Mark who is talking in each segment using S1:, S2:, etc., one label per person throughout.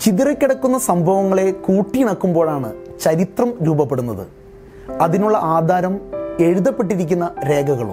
S1: ചിതറിക്കിടക്കുന്ന സംഭവങ്ങളെ കൂട്ടിയിണക്കുമ്പോഴാണ് ചരിത്രം രൂപപ്പെടുന്നത് അതിനുള്ള ആധാരം എഴുതപ്പെട്ടിരിക്കുന്ന രേഖകളും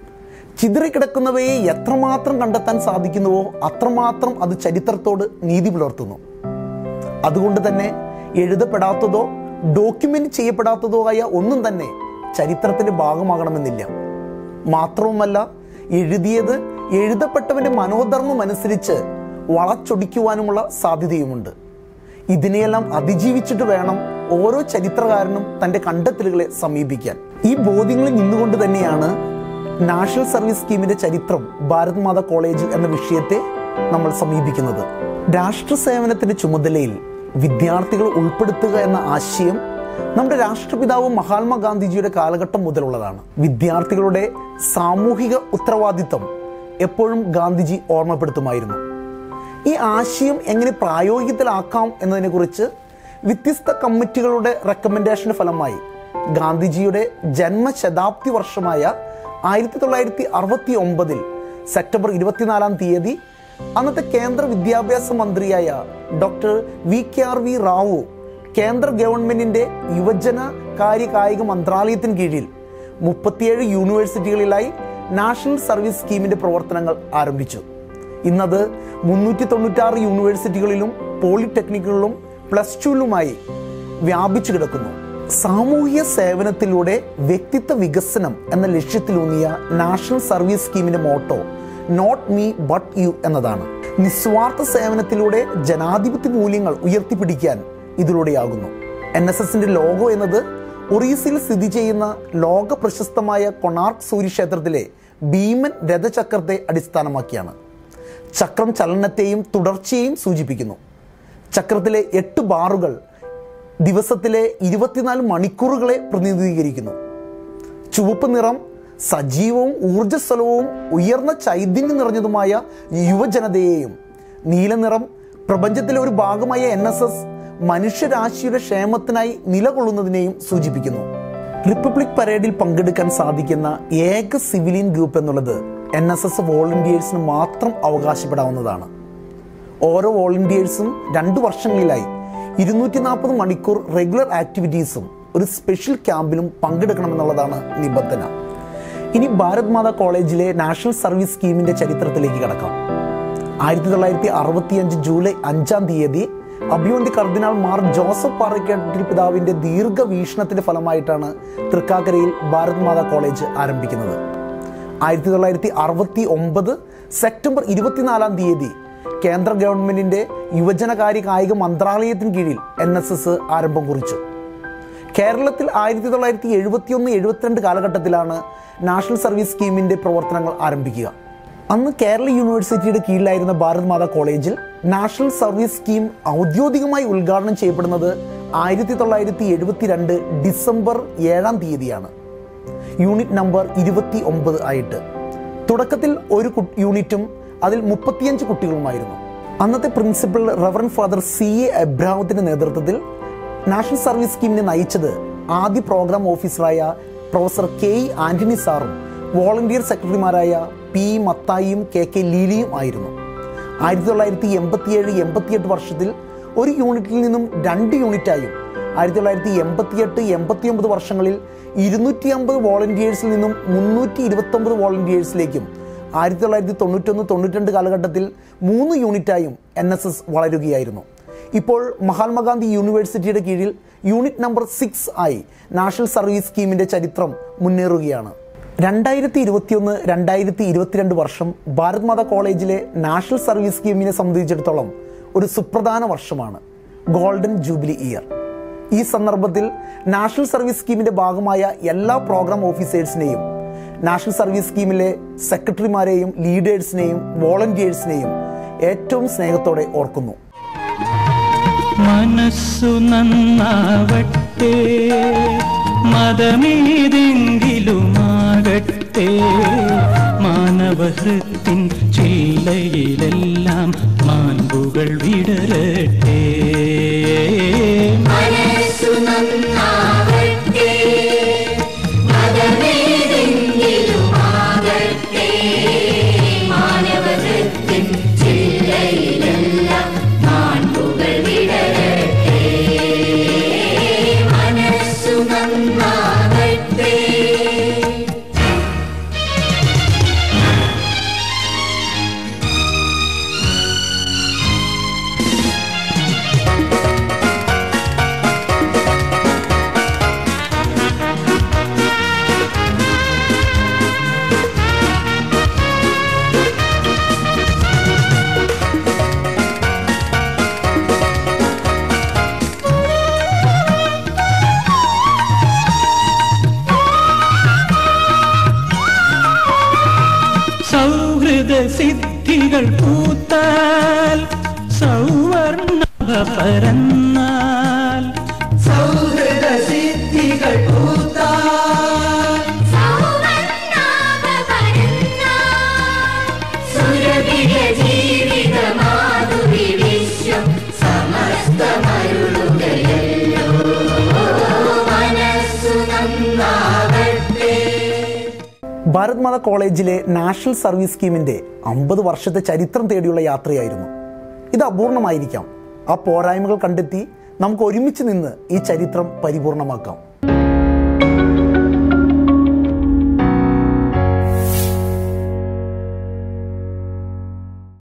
S1: ചിതറിക്കിടക്കുന്നവയെ എത്രമാത്രം കണ്ടെത്താൻ സാധിക്കുന്നുവോ അത്രമാത്രം അത് ചരിത്രത്തോട് നീതി പുലർത്തുന്നു അതുകൊണ്ട് തന്നെ എഴുതപ്പെടാത്തതോ ഡോക്യുമെന്റ് ചെയ്യപ്പെടാത്തതോ ആയ ഒന്നും തന്നെ ചരിത്രത്തിന്റെ ഭാഗമാകണമെന്നില്ല മാത്രവുമല്ല എഴുതിയത് എഴുതപ്പെട്ടവന്റെ മനോധർമ്മം അനുസരിച്ച് വളച്ചൊടിക്കുവാനുമുള്ള സാധ്യതയുമുണ്ട് ഇതിനെയെല്ലാം അതിജീവിച്ചിട്ട് വേണം ഓരോ ചരിത്രകാരനും തന്റെ കണ്ടെത്തലുകളെ സമീപിക്കാൻ ഈ ബോധ്യങ്ങളിൽ നിന്നുകൊണ്ട് തന്നെയാണ് നാഷണൽ സർവീസ് സ്കീമിന്റെ ചരിത്രം ഭാരത് മാത കോളേജ് എന്ന വിഷയത്തെ നമ്മൾ സമീപിക്കുന്നത് രാഷ്ട്ര സേവനത്തിന്റെ ചുമതലയിൽ വിദ്യാർത്ഥികൾ ഉൾപ്പെടുത്തുക എന്ന ആശയം നമ്മുടെ രാഷ്ട്രപിതാവ് മഹാത്മാഗാന്ധിജിയുടെ കാലഘട്ടം മുതലുള്ളതാണ് വിദ്യാർത്ഥികളുടെ സാമൂഹിക ഉത്തരവാദിത്തം എപ്പോഴും ഗാന്ധിജി ഓർമ്മപ്പെടുത്തുമായിരുന്നു ഈ ആശയം എങ്ങനെ പ്രായോഗികത്തിലാക്കാം എന്നതിനെക്കുറിച്ച് വ്യത്യസ്ത കമ്മിറ്റികളുടെ റെക്കമെൻഡേഷന് ഫലമായി ഗാന്ധിജിയുടെ ജന്മശതാബ്ദി വർഷമായ ആയിരത്തി തൊള്ളായിരത്തി അറുപത്തി ഒമ്പതിൽ സെപ്റ്റംബർ ഇരുപത്തിനാലാം തീയതി അന്നത്തെ കേന്ദ്ര വിദ്യാഭ്യാസ മന്ത്രിയായ doctor V K R V Rao കേന്ദ്ര ഗവൺമെന്റിന്റെ യുവജന കാര്യ കായിക മന്ത്രാലയത്തിന് കീഴിൽ മുപ്പത്തിയേഴ് യൂണിവേഴ്സിറ്റികളിലായി നാഷണൽ സർവീസ് സ്കീമിന്റെ പ്രവർത്തനങ്ങൾ ആരംഭിച്ചു ഇന്നത് മുന്നൂറ്റി തൊണ്ണൂറ്റാറ് യൂണിവേഴ്സിറ്റികളിലും പോളിടെക്നിക്കുകളിലും പ്ലസ് ടുവിലുമായി വ്യാപിച്ചു കിടക്കുന്നു സാമൂഹിക സേവനത്തിലൂടെ വ്യക്തിത്വ വികസനം എന്ന ലക്ഷ്യത്തിലൂന്നിയ നാഷണൽ സർവീസ് സ്കീമിന്റെ motto not me but you എന്നതാണ് നിസ്വാർത്ഥ സേവനത്തിലൂടെ ജനാധിപത്യ മൂല്യങ്ങൾ ഉയർത്തിപ്പിടിക്കാൻ ഇതിലൂടെയാകുന്നു എൻ എസ് എസിന്റെ ലോഗോ എന്നത് ഒറീസയിൽ സ്ഥിതി ചെയ്യുന്ന ലോക പ്രശസ്തമായ കൊണാർക്ക് സൂര്യക്ഷേത്രത്തിലെ ഭീമൻ രഥചക്രത്തെ അടിസ്ഥാനമാക്കിയാണ് ചക്രം ചലനത്തെയും തുടർച്ചയെയും സൂചിപ്പിക്കുന്നു ചക്രത്തിലെ എട്ട് ബാറുകൾ ദിവസത്തിലെ ഇരുപത്തിനാല് മണിക്കൂറുകളെ പ്രതിനിധീകരിക്കുന്നു ചുവപ്പ് നിറം സജീവവും ഊർജ്ജസ്വലവും ഉയർന്ന ചൈതന്യം നിറഞ്ഞതുമായ യുവജനതയെയും നീലനിറം പ്രപഞ്ചത്തിലെ ഒരു ഭാഗമായ എൻ എസ് എസ് മനുഷ്യരാശിയുടെ ക്ഷേമത്തിനായി നിലകൊള്ളുന്നതിനെയും സൂചിപ്പിക്കുന്നു റിപ്പബ്ലിക് പരേഡിൽ പങ്കെടുക്കാൻ സാധിക്കുന്ന ഏക സിവിലിയൻ ഗ്രൂപ്പ് എന്നുള്ളത് എൻ എസ് എസ് വോളണ്ടിയേഴ്സിന് മാത്രം അവകാശപ്പെടാവുന്നതാണ് ഓരോ വോളണ്ടിയേഴ്സും രണ്ട് വർഷങ്ങളിലായി ഇരുന്നൂറ്റി നാൽപ്പത് മണിക്കൂർ റെഗുലർ ആക്ടിവിറ്റീസും ഒരു സ്പെഷ്യൽ ക്യാമ്പിലും പങ്കെടുക്കണമെന്നുള്ളതാണ് നിബന്ധന ഇനി ഭാരത് മാതാ കോളേജിലെ നാഷണൽ സർവീസ് സ്കീമിന്റെ ചരിത്രത്തിലേക്ക് കടക്കാം ആയിരത്തി തൊള്ളായിരത്തി അറുപത്തിയഞ്ച് ജൂലൈ അഞ്ചാം തീയതി അഭിവന്തി കർദിനാൾ മാർ ജോസഫ് പാറയ്ക്കാട്ടിൽ പിതാവിന്റെ ദീർഘവീക്ഷണത്തിന്റെ ഫലമായിട്ടാണ് തൃക്കാക്കരയിൽ ഭാരത് മാതാ കോളേജ് ആരംഭിക്കുന്നത് ആയിരത്തി തൊള്ളായിരത്തി അറുപത്തി ഒമ്പത് സെപ്റ്റംബർ ഇരുപത്തിനാലാം തീയതി കേന്ദ്ര ഗവൺമെന്റിന്റെ യുവജനകാര്യ കായിക മന്ത്രാലയത്തിന് കീഴിൽ എൻ എസ് എസ് ആരംഭം കുറിച്ചു കേരളത്തിൽ ആയിരത്തി തൊള്ളായിരത്തി എഴുപത്തിയൊന്ന് എഴുപത്തിരണ്ട് കാലഘട്ടത്തിലാണ് നാഷണൽ സർവീസ് സ്കീമിന്റെ പ്രവർത്തനങ്ങൾ ആരംഭിക്കുക അന്ന് കേരള യൂണിവേഴ്സിറ്റിയുടെ കീഴിലായിരുന്ന ഭാരത് മാതാ കോളേജിൽ നാഷണൽ സർവീസ് സ്കീം ഔദ്യോഗികമായി ഉദ്ഘാടനം ചെയ്യപ്പെടുന്നത് ആയിരത്തി തൊള്ളായിരത്തി എഴുപത്തിരണ്ട് ഡിസംബർ ഏഴാം തീയതിയാണ് യൂണിറ്റ് നമ്പർ ഇരുപത്തി ഒമ്പത് ആയിട്ട് തുടക്കത്തിൽ ഒരു കു- യൂണിറ്റും അതിൽ മുപ്പത്തിയഞ്ച് കുട്ടികളുമായിരുന്നു അന്നത്തെ principal reverend father C A എബ്രാഹത്തിന്റെ നേതൃത്വത്തിൽ നാഷണൽ സർവീസ് സ്കീമിനെ നയിച്ചത് ആദ്യ പ്രോഗ്രാം ഓഫീസറായ പ്രൊഫസർ കെ ഇ ആന്റണി സാറും വോളണ്ടിയർ സെക്രട്ടറിമാരായ പി മത്തായിയും കെ കെ ലീലിയും ആയിരുന്നു ആയിരത്തി തൊള്ളായിരത്തി എൺപത്തിയേഴ് എൺപത്തിയെട്ട് വർഷത്തിൽ ഒരു യൂണിറ്റിൽ നിന്നും രണ്ട് യൂണിറ്റായും ആയിരത്തി തൊള്ളായിരത്തി എൺപത്തിയെട്ട് എൺപത്തിയൊമ്പത് വർഷങ്ങളിൽ ഇരുന്നൂറ്റി അമ്പത് വോളണ്ടിയേഴ്സിൽ നിന്നും മുന്നൂറ്റി ഇരുപത്തൊമ്പത് വോളണ്ടിയേഴ്സിലേക്കും ആയിരത്തി തൊള്ളായിരത്തി തൊണ്ണൂറ്റൊന്ന് തൊണ്ണൂറ്റിരണ്ട് കാലഘട്ടത്തിൽ മൂന്ന് യൂണിറ്റായും എൻ എസ് എസ് വളരുകയായിരുന്നു ഇപ്പോൾ മഹാത്മാഗാന്ധി യൂണിവേഴ്സിറ്റിയുടെ കീഴിൽ യൂണിറ്റ് നമ്പർ സിക്സ് ആയി നാഷണൽ സർവീസ് സ്കീമിന്റെ ചരിത്രം മുന്നേറുകയാണ് രണ്ടായിരത്തി ഇരുപത്തിയൊന്ന് രണ്ടായിരത്തി ഇരുപത്തിരണ്ട് വർഷം ഭാരത് മാതാ കോളേജിലെ നാഷണൽ സർവീസ് സ്കീമിനെ സംബന്ധിച്ചിടത്തോളം ഒരു സുപ്രധാന വർഷമാണ് ഗോൾഡൻ ജൂബിലി ഇയർ ഈ സന്ദർഭത്തിൽ നാഷണൽ സർവീസ് സ്കീമിന്റെ ഭാഗമായ എല്ലാ പ്രോഗ്രാം ഓഫീസേഴ്സിനെയും നാഷണൽ സർവീസ് സ്കീമിലെ സെക്രട്ടറിമാരെയും ലീഡേഴ്സിനെയും വോളണ്ടിയേഴ്സിനെയും ഏറ്റവും സ്നേഹത്തോടെ ഓർക്കുന്നു
S2: മനസ്സു നന്നാവട്ടെ മതമേതെങ്കിലുമാകട്ടെ മാനവഹൃത്തിൻ ചില്ലയിലെല്ലാം മാൻപുകൾ വിടരട്ടെ
S3: മനസ്സു നന്നാവട്ടെ മതമേതെങ്കിലുമാകട്ടെ മാനവഹൃത്തിൻ ചില്ലയിലെല്ലാം മാൺപുകൾ വിട
S2: സിദ്ധികൾ പൂത്താൽ സൗവർണ പരന്നാൽ
S4: സൗഹൃദ സിദ്ധികൾ പൂത്താൽ
S3: സൗവർണ്ണാഭ പരന്നാൽ സുരഭിയ ജീവിത മാധുരി വിശ്വം സമസ്തമരുളുകയല്ലോ മനസ്സു നന്നാവട്ടെ
S1: ഭാരത് മാത കോളേജിലെ നാഷണൽ സർവീസ് സ്കീമിൻ്റെ അമ്പത് വർഷത്തെ ചരിത്രം തേടിയുള്ള യാത്രയായിരുന്നു ഇത് അപൂർണമായിരിക്കാം ആ പോരായ്മകൾ കണ്ടെത്തി നമുക്ക് ഒരുമിച്ച് നിന്ന് ഈ ചരിത്രം പരിപൂർണമാക്കാം